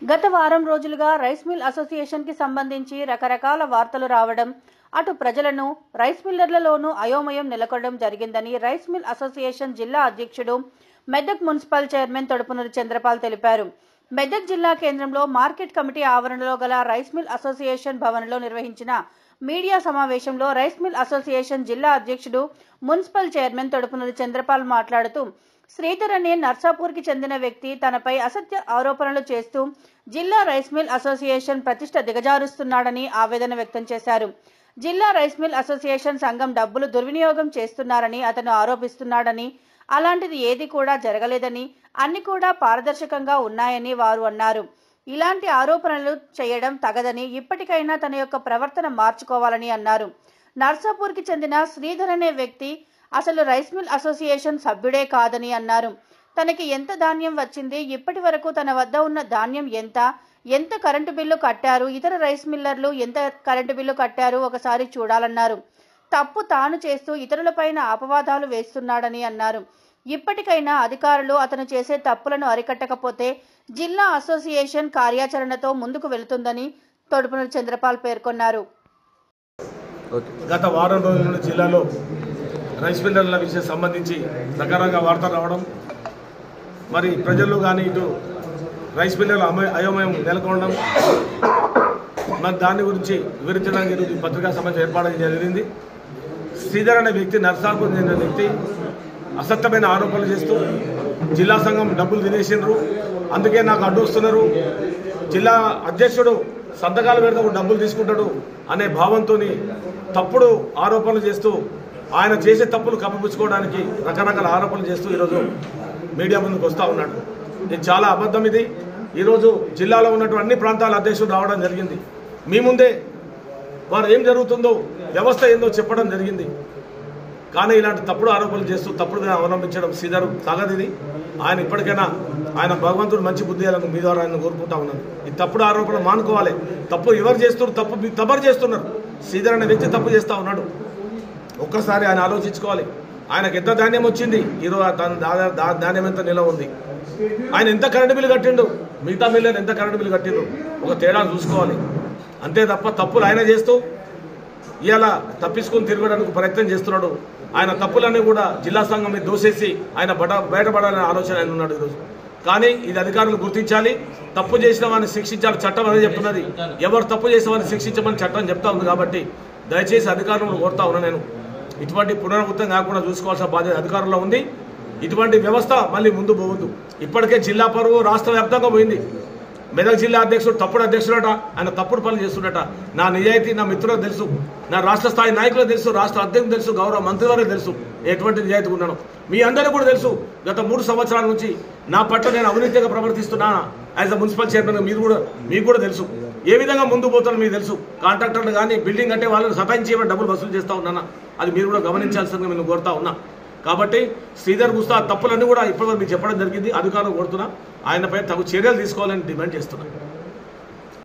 గత వారం రోజులుగా రైస్ మిల్ అసోసియేషన్ కి సంబంధించి రకరకాల వార్తలు రావడం అటు ప్రజలను రైస్ మిల్లర్లలోనూ అయోమయం నెలకొనడం జరిగిందని రైస్ మిల్ అసోసియేషన్ జిల్లా అధ్యక్షుడు మెదక్ మున్సిపల్ చైర్మన్ తొడుపునూరి చంద్రపాల్ తెలిపారు మెదక్ జిల్లా కేంద్రంలో మార్కెట్ కమిటీ ఆవరణలో గల రైస్ మిల్ అసోసియేషన్ భవన్లో నిర్వహించిన మీడియా సమావేశంలో రైస్ మిల్ అసోసియేషన్ జిల్లా అధ్యక్షుడు మున్సిపల్ చైర్మన్ తొడుపునూరి చంద్రపాల్ మాట్లాడుతూ శ్రీధర్ అనే నర్సాపూర్కి చెందిన వ్యక్తి తనపై అసత్య ఆరోపణలు చేస్తూ జిల్లా రైస్ మిల్ అసోసియేషన్ ప్రతిష్ట దిగజారుస్తున్నాడని ఆవేదన వ్యక్తం చేశారు జిల్లా రైస్ మిల్ అసోసియేషన్ సంఘం డబ్బులు దుర్వినియోగం చేస్తున్నారని అతను ఆరోపిస్తున్నాడని అలాంటిది ఏది కూడా జరగలేదని అన్ని కూడా పారదర్శకంగా ఉన్నాయని వారు అన్నారు ఇలాంటి ఆరోపణలు చేయడం తగదని ఇప్పటికైనా తన యొక్క ప్రవర్తన మార్చుకోవాలని అన్నారు నర్సాపూర్కి చెందిన శ్రీధర్ అనే వ్యక్తి అసలు రైస్ మిల్ అసోసియేషన్ సభ్యుడే కాదని అన్నారు తనకి ఎంత ధాన్యం వచ్చింది ఇప్పటి వరకు తన వద్ద ఉన్న ధాన్యం ఎంత ఎంత కరెంటు బిల్లు కట్టారు ఇతర రైస్ మిల్లర్లు ఎంత కరెంటు బిల్లు కట్టారు ఒకసారి చూడాలన్నారు తప్పు తాను చేస్తూ ఇతరులపైన అపవాదాలు వేస్తున్నాడని అన్నారు ఇప్పటికైనా అధికారులు అతను చేసే తప్పులను అరికట్టకపోతే జిల్లా అసోసియేషన్ కార్యాచరణతో ముందుకు వెళుతుందని తొడుపునూరు చంద్రపాల్ పేర్కొన్నారు గత వారం రోజుల నుండి జిల్లాలో రైస్ మిల్లర్ల విషయం సంబంధించి రకరకాల వార్తలు రావడం మరి ప్రజలు కానీ ఇటు రైస్ మిల్లర్ల అమ అయోమయం నెలకొనడం మరి దాని గురించి వివరించడానికి ఈరోజు ఈ పత్రికా సమావేశం ఏర్పాటు జరిగింది శ్రీధర్ అనే వ్యక్తి నర్సాపూర్ చెందిన వ్యక్తి అసత్యమైన ఆరోపణలు చేస్తూ జిల్లా సంఘం డబ్బులు తినేసిండ్రు అందుకే నాకు అడ్డు వస్తున్నారు జిల్లా అధ్యక్షుడు సంతకాలు పెడితే డబ్బులు తీసుకుంటాడు అనే భావంతో తప్పుడు ఆరోపణలు చేస్తూ ఆయన చేసే తప్పులు కప్పిపుచ్చుకోవడానికి రకరకాల ఆరోపణలు చేస్తూ ఈరోజు మీడియా ముందుకు వస్తూ ఉన్నాడు ఇది చాలా అబద్ధం ఇది ఈరోజు జిల్లాలో ఉన్నటువంటి అన్ని ప్రాంతాల అధ్యక్షుడు రావడం జరిగింది మీ ముందే వారు ఏం జరుగుతుందో వ్యవస్థ ఏందో చెప్పడం జరిగింది కానీ ఇలాంటి తప్పుడు ఆరోపణలు చేస్తూ తప్పుడుగా అవలంబించడం శ్రీధర్ తగదిది ఆయన ఇప్పటికైనా ఆయన భగవంతుడు మంచి బుద్ధి ఇవ్వాలని మీ ద్వారా ఆయన కోరుకుంటా ఉన్నాను ఈ తప్పుడు ఆరోపణ మానుకోవాలి తప్పు ఎవరు చేస్తున్నారు తప్పు మీ తమరు చేస్తున్నారు శ్రీధర్ అనే వ్యక్తి తప్పు చేస్తూ ఉన్నాడు ఒక్కసారి ఆయన ఆలోచించుకోవాలి ఆయనకు ఎంత ధాన్యం వచ్చింది ఈరోజు తన దా- దా- ధాన్యం ఎంత నిలవ ఉంది ఆయన ఎంత కరెంటు బిల్లు కట్టిండు మిగతా మిల్లర్ ఎంత కరెంటు బిల్లు కట్టిండు ఒక తేడా చూసుకోవాలి అంతే తప్ప తప్పులు ఆయన చేస్తూ ఇవాళ తప్పించుకొని తిరగడానికి ప్రయత్నం చేస్తున్నాడు ఆయన తప్పులన్నీ కూడా జిల్లా సంఘం మీద దోసేసి ఆయన బట బయటపడాలనే ఆలోచన ఆయన ఉన్నాడు ఈరోజు కానీ ఇది అధికారులు గుర్తించాలి తప్పు చేసిన వారిని శిక్షించాలి చట్టం అదే చెప్తున్నది ఎవరు తప్పు చేసిన వారిని శిక్షించమని చట్టం చెప్తా ఉంది కాబట్టి దయచేసి అధికారులను కోరుతా ఉన్నా నేను ఇటువంటి పునరావృతం కాకుండా చూసుకోవాల్సిన బాధ్యత అధికారుల్లో ఉంది ఇటువంటి వ్యవస్థ మళ్ళీ ముందు పోవద్దు ఇప్పటికే జిల్లా పరువు రాష్ట్ర వ్యాప్తంగా పోయింది మెదక్ జిల్లా అధ్యక్షుడు తప్పుడు అధ్యక్షుడట ఆయన తప్పుడు పనులు చేస్తున్నట నా నిజాయితీ నా మిత్రులకు తెలుసు నా రాష్ట్ర స్థాయి నాయకులకు తెలుసు రాష్ట్ర అధ్యక్షులకు తెలుసు గౌరవ మంత్రివారికి తెలుసు ఎటువంటి నిజాయితీ ఉన్నాను మీ అందరికీ కూడా తెలుసు గత మూడు సంవత్సరాల నుంచి నా పట్ల నేను అవినీతిగా ప్రవర్తిస్తున్నానా యాజ్ అ మున్సిపల్ చైర్మన్ మీరు కూడా మీకు కూడా తెలుసు ఏ విధంగా ముందు పోతారో మీకు తెలుసు కాంట్రాక్టర్లు కానీ బిల్డింగ్ అంటే వాళ్ళని సతాయించి ఏమైనా డబ్బులు వసూలు చేస్తా ఉన్నానా అది మీరు కూడా గమనించాల్సిందిగా నేను కోరుతా ఉన్నా కాబట్టి శ్రీధర్ గుస్తా తప్పులన్నీ కూడా ఇప్పటివరకు మీకు చెప్పడం జరిగింది అధికారులు కోరుతున్నా ఆయనపై తగు చర్యలు తీసుకోవాలని డిమాండ్ చేస్తున్నాను